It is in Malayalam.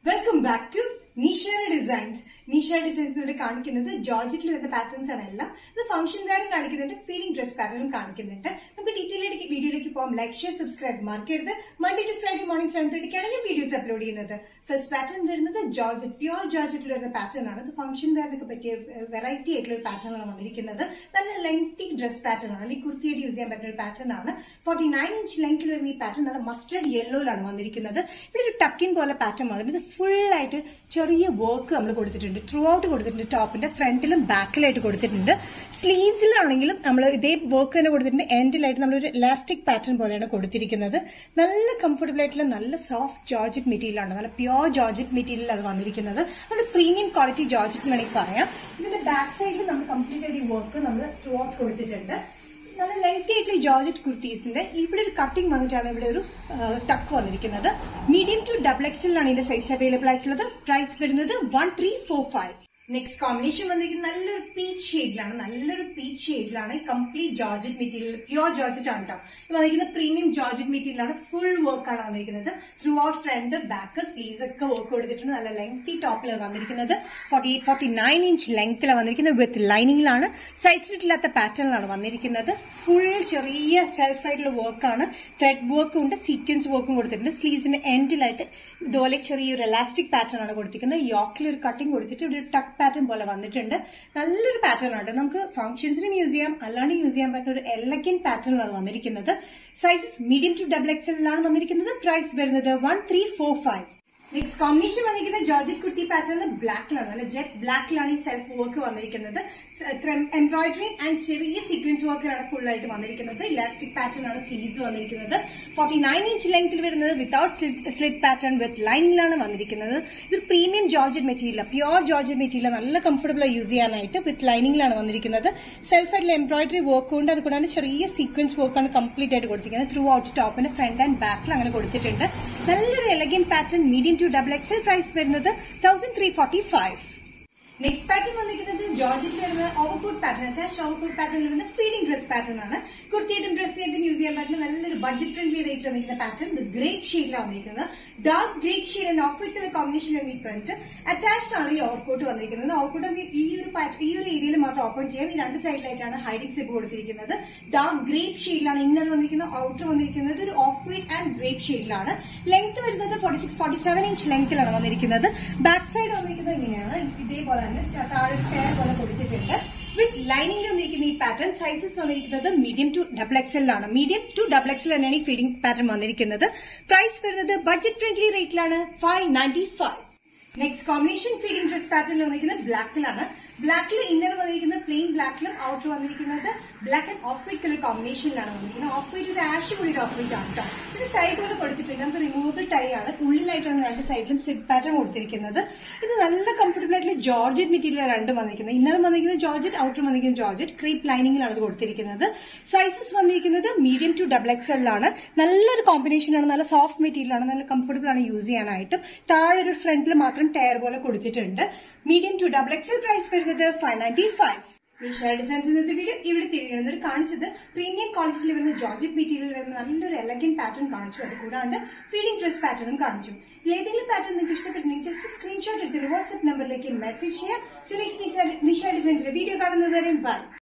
വെൽക്കം ബാക്ക് ടു നിഷയുടെ ഡിസൈൻസ് നിഷ ഡിസൈൻസ് ഇവിടെ കാണിക്കുന്നത് ജോർജറ്റിൽ വരുന്ന പാറ്റേൺസ് ആണ് എല്ലാം ഇത് ഫംഗ്ഷൻ വെയറും കാണിക്കുന്നുണ്ട് ഫീലിംഗ് ഡ്രസ് പാറ്റേണും കാണിക്കുന്നുണ്ട് നമുക്ക് ഡീറ്റെയിൽ ആയിട്ട് വീഡിയോയിലേക്ക് പോകാം ലൈക്ക് ഷെയർ സബ്സ്ക്രൈബ് മറക്കരുത് Monday to Friday morning seven തേർട്ടിക്കാണ് ഞാൻ വീഡിയോസ് അപ്ലോഡ് ചെയ്യുന്നത് ഫസ്റ്റ് പാറ്റേൺ വരുന്നത് ജോർജറ്റ് പ്യോർ ജോർജറ്റിൽ വരുന്ന പാറ്റേൺ ആണ് ഇത് ഫംഗ്ഷൻ വെയറിനൊക്കെ പറ്റിയ വെറൈറ്റി ആയിട്ടുള്ള ഒരു പാറ്റേൺ ആണ് വന്നിരിക്കുന്നത് നല്ല ലെങ്തി ഡ്രസ് പാറ്റേൺ ആണ് അല്ലെങ്കിൽ കുർത്തിയായിട്ട് യൂസ് ചെയ്യാൻ പറ്റുന്ന ഒരു പാറ്റേൺ ആണ് ഫോർട്ടി നയൻ ഇഞ്ച് ലെങ്ത്തിൽ വരുന്ന ഈ പാറ്റേൺ നല്ല മസ്റ്റർഡ് യെല്ലോയിലാണ് വന്നിരിക്കുന്നത് ഇവിടെ ഒരു ടക്കിൻ പോലെ പാറ്റേൺ വന്നിട്ട് ഇത് ഫുൾ ആയിട്ട് ചെറിയ വർക്ക് നമ്മൾ കൊടുത്തിട്ടുണ്ട് ത്രൂ ഔട്ട് കൊടുത്തിട്ടുണ്ട് ടോപ്പിന്റെ ഫ്രണ്ടിലും ബാക്കിലായിട്ട് കൊടുത്തിട്ടുണ്ട് സ്ലീവ്സിലാണെങ്കിലും നമ്മൾ ഇതേ വർക്ക് തന്നെ കൊടുത്തിട്ടുണ്ട് എൻഡിലായിട്ട് നമ്മളൊരു ഇലാസ്റ്റിക് പാറ്റേൺ പോലെയാണ് കൊടുത്തിരിക്കുന്നത് നല്ല കംഫർട്ടബിൾ ആയിട്ടുള്ള നല്ല സോഫ്റ്റ് ജോർജറ്റ് മെറ്റീരിയൽ ആണ് നല്ല പ്യോർ ജോർജറ്റ് മെറ്റീരിയൽ അത് വന്നിരിക്കുന്നത് അത് പ്രീമിയം ക്വാളിറ്റി ജോർജറ്റ് വേണമെങ്കിൽ പറയാം ഇതിന്റെ ബാക്ക് സൈഡിൽ നമ്മൾ കംപ്ലീറ്റ് ആയിട്ട് ഈ വർക്ക് നമ്മൾ ത്രൂ ഔട്ട് കൊടുത്തിട്ടുണ്ട് നല്ല ലെങ്തി ആയിട്ടുള്ള ജോർജറ്റ് കുർത്തീസിന്റെ ഇവിടെ ഒരു കട്ടിംഗ് വന്നിട്ടാണ് ഇവിടെ ഒരു ടക്ക് വന്നിരിക്കുന്നത് മീഡിയം ടു ഡബിൾ എക്സലിലാണ് ഇതിന്റെ സൈസ് അവൈലബിൾ ആയിട്ടുള്ളത് പ്രൈസ് വരുന്നത് one three four five next combination വന്നിരിക്കുന്നത് നല്ലൊരു പീച്ച് ഷെയ്ഡിലാണ് നല്ലൊരു പീച്ച് ഷെയ്ഡിലാണ് complete georgette material pure georgette ആണ് കേട്ടോ ഇത് വന്നിരിക്കുന്നത് പ്രീമിയം ജോർജറ്റ് മെറ്റീരിയലാണ് ഫുൾ വർക്കാണ് വന്നിരിക്കുന്നത് throughout front back sleeves ഒക്കെ വർക്ക് കൊടുത്തിട്ടുണ്ട് നല്ല ലെങ്തി ടോപ്പിലാണ് വന്നിരിക്കുന്നത് forty eight forty nine inch ലെങ്ത്തിലാണ് വന്നിരിക്കുന്നത് വിത്ത് ലൈനിങ്ങിലാണ് സൈഡ് ഇല്ലാത്ത പാറ്റേണിലാണ് വന്നിരിക്കുന്നത് ഫുൾ ചെറിയ സെൽഫ് ആയിട്ടുള്ള വർക്കാണ് ത്രെഡ് വർക്കും ഉണ്ട് സീക്വൻസ് വർക്കും കൊടുത്തിട്ടുണ്ട് സ്ലീവ്സിന്റെ എൻഡിലായിട്ട് ഇതുപോലെ ചെറിയൊരു എലാസ്റ്റിക് പാറ്റേൺ ആണ് കൊടുത്തിരിക്കുന്നത് യോക്കിൽ ഒരു കട്ടിംഗ് കൊടുത്തിട്ട് ഒരു ടക്ക് പാറ്റേൺ പോലെ വന്നിട്ടുണ്ട് നല്ലൊരു പാറ്റേൺ ആണ് നമുക്ക് ഫംഗ്ഷൻസിനും യൂസ് ചെയ്യാം അല്ലാണ്ട് യൂസ് ചെയ്യാൻ പറ്റുന്ന ഒരു എലഗൻ പാറ്റേണിലാണ് വന്നിരിക്കുന്നത് സൈസസ് മീഡിയം ടു ഡബിൾ എക്സലിലാണ് വന്നിരിക്കുന്നത് പ്രൈസ് വരുന്നത് one three four five next combination വന്നിരിക്കുന്നത് ജോർജറ്റ് കുർത്തി പാറ്റേൺ ബ്ലാക്കിലാണ് അല്ലെ ജെറ്റ് ബ്ലാക്കിലാണ് ഈ സെൽഫ് വർക്ക് വന്നിരിക്കുന്നത് എംബ്രോയിഡറി ആൻഡ് ചെറിയ സീക്വൻസ് വർക്കിലാണ് ഫുൾ ആയിട്ട് വന്നിരിക്കുന്നത് ഇലാസ്റ്റിക് പാറ്റേൺ ആണ് സ്ലീവ്സ് വന്നിരിക്കുന്നത് ഫോർട്ടി നയൻ ഇഞ്ച് ലെങ്ത്തിൽ വരുന്നത് വിത്തൌട്ട് സ്ലിറ്റ് പാറ്റേൺ വിത്ത് ലൈനിങ്ങിലാണ് വന്നിരിക്കുന്നത് ഇത് premium georgette material pure georgette material നല്ല കംഫർട്ടബിൾ യൂസ് ചെയ്യാനായിട്ട് വിത്ത് ലൈനിങ്ങിലാണ് വന്നിരിക്കുന്നത് സെൽഫ് ആയിട്ടുള്ള എംബ്രോയിഡറി വർക്ക് കൊണ്ട് അതുകൂടാണ് ചെറിയ സീക്വൻസ് വർക്കാണ് കംപ്ലീറ്റ് ആയിട്ട് കൊടുത്തിരിക്കുന്നത് ത്രൂ ഔട്ട് ടോപ്പിന്റെ ഫ്രണ്ട് ആൻഡ് ബാക്കിൽ അങ്ങനെ കൊടുത്തിട്ടുണ്ട് നല്ലൊരു elegant pattern medium to double XL price വരുന്നത് thousand three forty five next pattern വന്നിരിക്കുന്നത് ജോർജറ്റിൽ വരുന്ന ഓവർകോട്ട് പാറ്റേൺ അറ്റാച്ച് ഓവർകോട്ട് പാറ്റേണിൽ വരുന്ന ഫീഡിംഗ് ഡ്രസ് പാറ്റേൺ ആണ് കുർത്തിയായിട്ടും ഡ്രസ് ചെയ്തിട്ടും യൂസ് ചെയ്യാൻ പറ്റുന്ന നല്ലൊരു ബഡ്ജറ്റ് ഫ്രണ്ട്ലി റേറ്റ് വന്നിരിക്കുന്ന പാറ്റേൺ ഇത് ഗ്രേപ്പ് ഷെയ്ഡിലാണ് വന്നിരിക്കുന്നത് dark grape shade and off white combination ഈ പ്രിന്റ് അറ്റാച്ച്ഡ് ആണ് ഈ ഓവർകോട്ട് വന്നിരിക്കുന്നത് ഓവർകോട്ട് ഈ ഒരു ഈ ഒരു ഏരിയയിൽ മാത്രം ഓപ്പൺ ചെയ്യാം ഈ രണ്ട് സൈഡിലായിട്ടാണ് ഹൈഡിംഗ് സിപ്പ് കൊടുത്തിരിക്കുന്നത് ഡാർക്ക് ഗ്രേപ്പ് ഷെയ്ഡിലാണ് ഇന്നർ വന്നിരിക്കുന്നത് ഔട്ടർ വന്നിരിക്കുന്നത് ഒരു ഓഫ് വൈറ്റ് ആൻഡ് ഗ്രേപ്പ് ഷെയ്ഡിലാണ് ലെങ്ത് വരുന്നത് forty six forty seven inch ലെങ്ത്തിലാണ് വന്നിരിക്കുന്നത് ബാക്ക് സൈഡ് വന്നിരിക്കുന്നത് ഇങ്ങനെയാണ് ഇതേപോലെ തന്നെ താഴെ ടയർ പോലെ കൊടുത്തിട്ടുണ്ട് വിത്ത് ലൈനിംഗ് വന്നിരിക്കുന്ന ഈ പാറ്റേൺ സൈസസ് വന്നിരിക്കുന്നത് മീഡിയം ടു ഡബിൾ എക്സലിലാണ് മീഡിയം ടു ഡബിൾ എക്സൽ തന്നെയാണ് ഈ ഫീഡിംഗ് പാറ്റേൺ വന്നിരിക്കുന്നത് പ്രൈസ് വരുന്നത് ബഡ്ജറ്റ് ഫ്രണ്ട്ലി റേറ്റിലാണ് five ninety five next combination feeding dress pattern വന്നിരിക്കുന്നത് ബ്ലാക്കിലാണ് ബ്ലാക്കിൽ ഇന്നർ വന്നിരിക്കുന്നത് പ്ലെയിൻ ബ്ലാക്കിലും ഔട്ടർ വന്നിരിക്കുന്നത് black and off white colour കോമ്പിനേഷനിലാണ് വന്നിരിക്കുന്നത് ഓഫ് വൈറ്റ് ഒരു ആഷ് കൂടി ഒരു ഓഫ് വൈറ്റ് ആണ് കേട്ടോ ഇത് ടൈ പോലെ കൊടുത്തിട്ടുണ്ട് നമുക്ക് റിമൂവബിൾ ടൈ ആണ് ഉള്ളിലായിട്ടാണ് രണ്ട് സൈഡിലും സിപ്പ് പാറ്റേൺ കൊടുത്തിരിക്കുന്നത് ഇത് നല്ല കംഫർട്ടബിൾ ആയിട്ടുള്ള ജോർജറ്റ് മെറ്റീരിയൽ രണ്ടും വന്നിരിക്കുന്നത് ഇന്നർ വന്നിരിക്കുന്നത് ജോർജറ്റ് ഔട്ടർ വന്നിരിക്കുന്നത് ജോർജറ്റ് ക്രീപ്പ് ലൈനിങ്ങിലാണ് ഇത് കൊടുത്തിരിക്കുന്നത് സൈസസ് വന്നിരിക്കുന്നത് മീഡിയം ടു ഡബിൾ എക്സലിലാണ് നല്ലൊരു കോമ്പിനേഷൻ ആണ് നല്ല സോഫ്റ്റ് മെറ്റീരിയൽ ആണ് നല്ല കംഫർട്ടബിൾ ആണ് യൂസ് ചെയ്യാനായിട്ടും താഴെ ഒരു ഫ്രണ്ടിൽ മാത്രം ടയർ പോലെ കൊടുത്തിട്ടുണ്ട് medium to double XL price വരുന്നത് five ninety five Nisha designs ഇന്നത്തെ വീഡിയോ ഇവിടെ തിരികെ കാണിച്ചത് പ്രീമിയം ക്വാളിറ്റിയിൽ വരുന്ന ജോർജറ്റ് മെറ്റീരിയൽ വരുന്ന നല്ലൊരു എലഗൻ പാറ്റേൺ കാണിച്ചു അത് കൂടാണ്ട് ഫീഡിംഗ് ഡ്രസ് പാറ്റേണും കാണിച്ചു ഏതെങ്കിലും പാറ്റേൺ നിങ്ങൾക്ക് ഇഷ്ടപ്പെട്ടിട്ടുണ്ടെങ്കിൽ ജസ്റ്റ് സ്ക്രീൻഷോട്ട് എടുത്തിട്ട് വാട്സ്ആപ്പ് നമ്പറിലേക്ക് മെസ്സേജ് ചെയ്യാം സുരേഷ് നിഷ ഡിസൈൻസിന്റെ വീഡിയോ കാണുന്നതുവരെ ബൈ